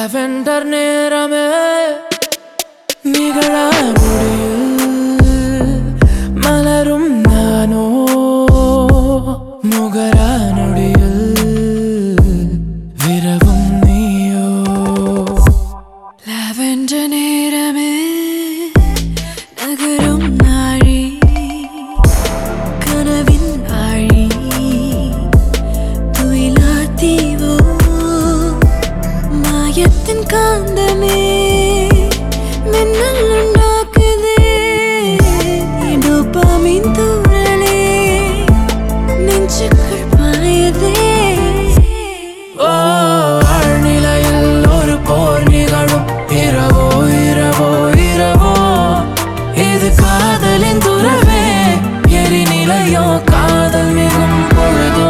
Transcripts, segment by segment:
lavender நேரமே நிகழ முடியில் மலரும் நானோ முகரா நொடியில் விரவும் நீயோ லாவெண்டர் நேரமே நகரும் நாழி கனவின் ஆழி துயிலா தீவோ மாயத்தின் காந்தமே மின்னல் உண்டாக்குதே டோபாமின் தூரலே நெஞ்சுக்குள் பாயதே ஓ ஆழ்நிலையில் ஒரு போர் நிகழும் இரவோ இரவோ இரவோ இது காதலின் துறவே எரிநிலையோ காதல் மிகும் பொழுதோ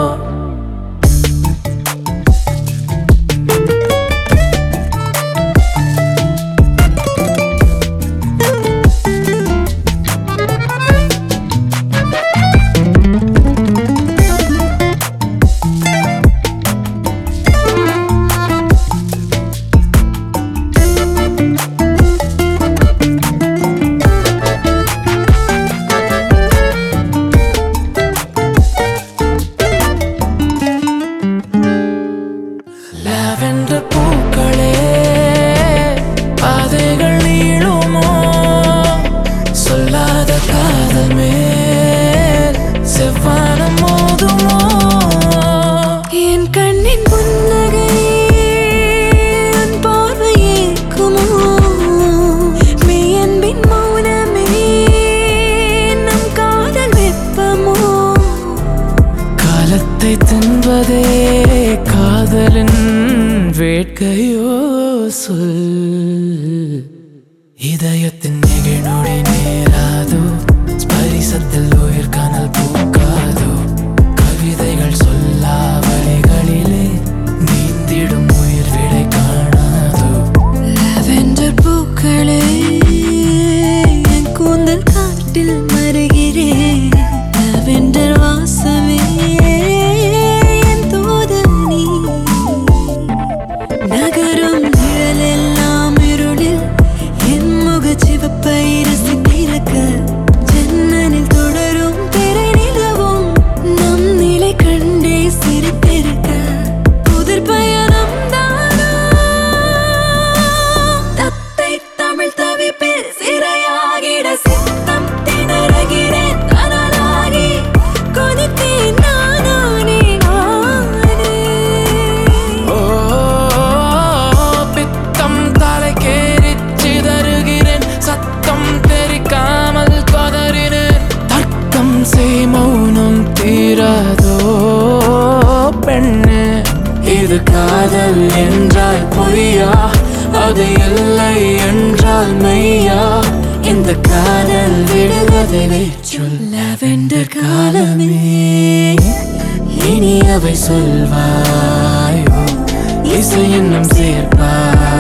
லாவெண்டர் பூக்களே பாதைகள் நீளுமோ சொல்லாத காதல் மேல் செவ்வானம் மோதுமோ என் கண்ணின் புன்னகை உன் பார்வை ஏற்குமோ மெய் அன்பின் மௌனமே நம் காதல் வெப்பமோ காலத்தை தின்பதே காதலின் வேட்கையோ சொல் இதயத்தின் நெகிழ்நொடி நேராதோ ஸ்பரிசத்தில் உயிர் கனல் பூக்காதோ கவிதைகள் சொல்லா வழிகளிலே நீந்திடும் உயிர் விடை காணாதோ லாவெண்டர் பூக்களே என் கூந்தல் காட்டில் மருகிறேன் லாவெண்டர் வாசமே என் தூதனி நகரும் நிழலெல்லாம் இருளில் என் முகச்சிவப்பை ரசித்திருக்க ஜன்னலில் தொடரும் திரை நிலவும் நம் நிலை கண்டே சிரித்திருக்க புதிர் பயணம் தானா தத்தை தமிழ் தவிப்பில் சிறையாகிட சித்தம் திணறுகிறேன் கனலாகி கொதித்தேன் நானானே நானே ஓ பித்தம் தலைக்கேறிச் சிதறுகிறேன் சத்தம் தெரிக்காமல் கொதறினேன் தர்க்கம் செய் மௌனம் தீராதோ பெண்ணே இது காதல் என்றால் பொய்யா அது இல்லை என்றால் மெய்யா இந்த காதல் விடுவதில்லை சொல் லாவெண்டர் காலமே இனி அவை சொல்வாயோ இசை இன்னும் சேர்ப்பாய்